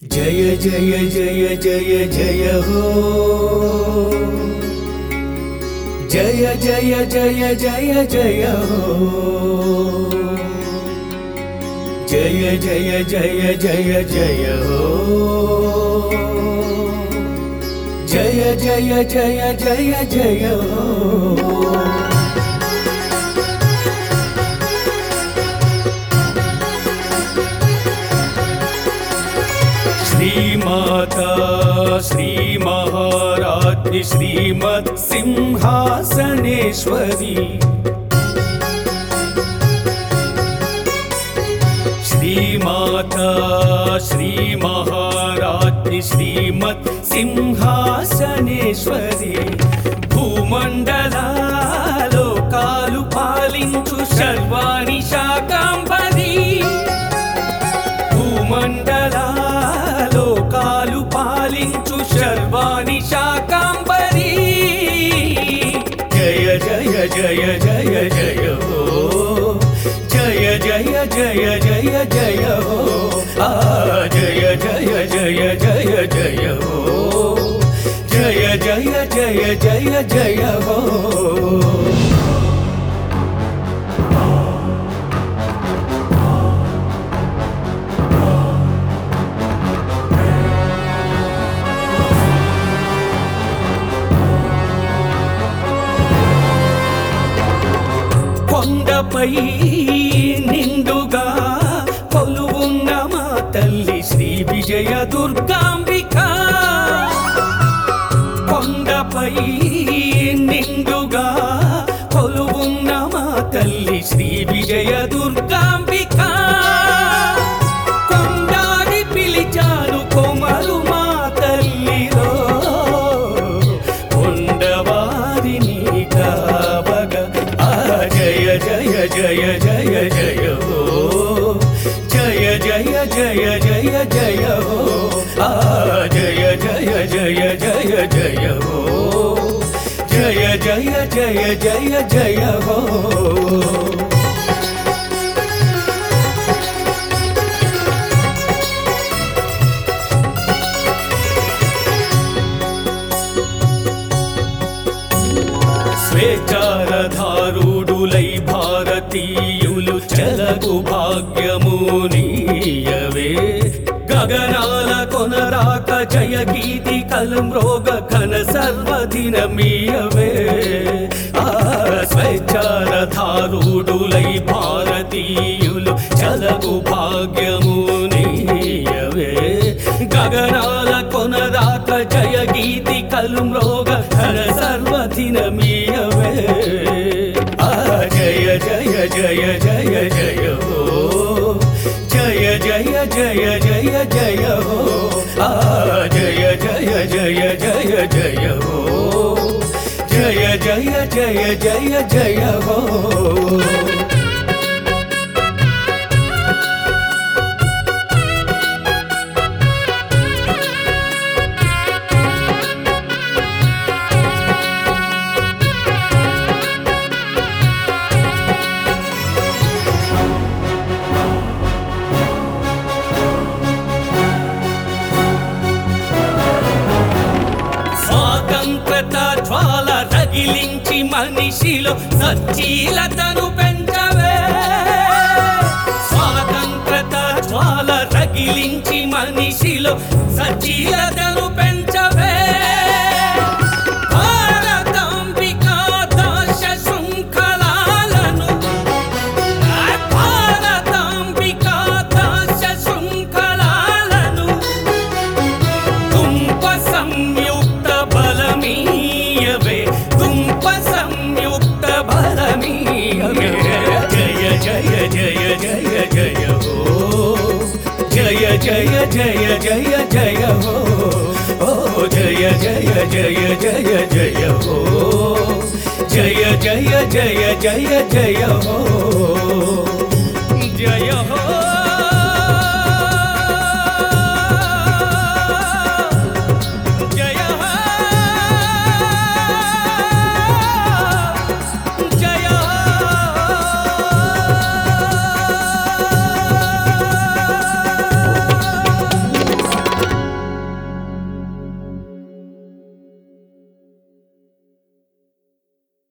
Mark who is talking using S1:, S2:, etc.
S1: జయ జయ జయ జయ జయ హో జయ జయ జయ జయ జయ హో జయ జయ జయ జయ జయ హో జయ జయ జయ జయ జయ హో श्रीमाता श्रीमहाराज्ञि श्रीमत् सिंहासनेश्वरी श्रीमाता श्रीमहाराज्ञि श्रीमत् सिंहासनेश्वरी భూమండలాలోకాలు పాలించు శర్వాణి శాకాంబరీ భూమండలాలోకాలు పాలించు శర్వాణి శాకాంబరీ జయ జయ జయ జయ జయ హో జయ జయ జయ జయ జయ హో ఆ జయ జయ జయ జయ జయ హో జయ జయ జయ జయ జయ హో కొండపై నిండుగా కొలువున్న మా తల్లి శ్రీ విజయ దుర్గాంబిక కొండపై నిండుగా కొలువున్న మా తల్లి శ్రీ విజయ దుర్గాంబిక కొండారి పిలిచాను కొమరు మా తల్లిలో కొండవారిని కావగ ఆ జయ జయ జయ జయ జయ హో జయ జయ జయ జయ జయ హో ఆ జయ జయ జయ జయ జయ హో జయ జయ జయ జయ జయ హో స్వేచ్చారధారుడులై భారతీయులు చెలకు భాగ్యము నీయవే గగనాల కొనరాక జయ గీతి కలంరోగ ఘన సర్వదినమీయవే ఆ స్వేచ్చారధారుడులై భారతీయులు చెలకు భాగ్యము నీయవే గగనాల కొనరాక జయ గీతి కలుమ్రోగ ఘన సర్వదినమీయవే ఆ జయ జయ జయ జయ జయ హో జయ జయ జయ జయ జయ హో ఆ జయ జయ జయ జయ జయ హో జయ జయ జయ జయ జయ హో స్వాతంత్రత జ్వాల రగిలించి మనిషిలో సచ్చీలతను పెంచవే స్వాతంత్రత జ్వాల రగిలించి మనిషిలో సచ్చీలతను పెంచవే భారతాంబికా దాశ శృంఖలాలను భారతాంబికా దాశ శృంఖలాలను తుంప సంయుక్త బలమీయవే తుంప సంయుక్త బలమీయవే జయ జయ జయ జయ జయ హో జయ జయ జయ జయ జయ హో ఓ జయ జయ జయ జయ జయ హో జయ జయ జయ జయ జయ హో